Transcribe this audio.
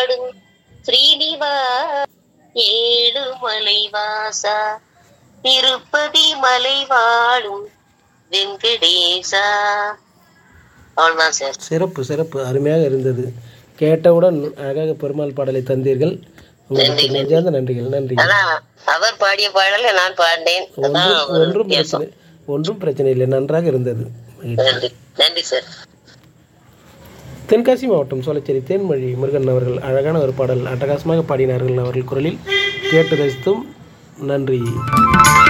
ஸ்ரீனிவா ஏழு மலைவாசா திருப்பதி மலை வாழும் வெங்கடேசா அவ்வளவுதான் சார் சிறப்பு சிறப்பு அருமையாக இருந்தது கேட்டவுடன் அழகாக பெருமாள் பாடலை தந்தீர்கள் உங்களுக்கு நெஞ்சார்ந்த நன்றிகள் நன்றி அதான் அவர் பாடிய பாடல நான் பாடினேன் அதான் ஒன்றும் ஒரு ஒன்றும் வித்தியாசம். பிரச்சனை ஒன்றும் பிரச்சனை இல்லை நன்றாக இருந்தது மகிழ்ச்சி. நன்றி நன்றி சார் தென்காசி மாவட்டம் சோலைச்சேரி தேன்மொழி முருகன் அவர்கள் அழகான ஒரு பாடல் அட்டகாசமாக பாடினார்கள் அவர்கள் குரலில் கேட்டு ரசித்தும் நன்றி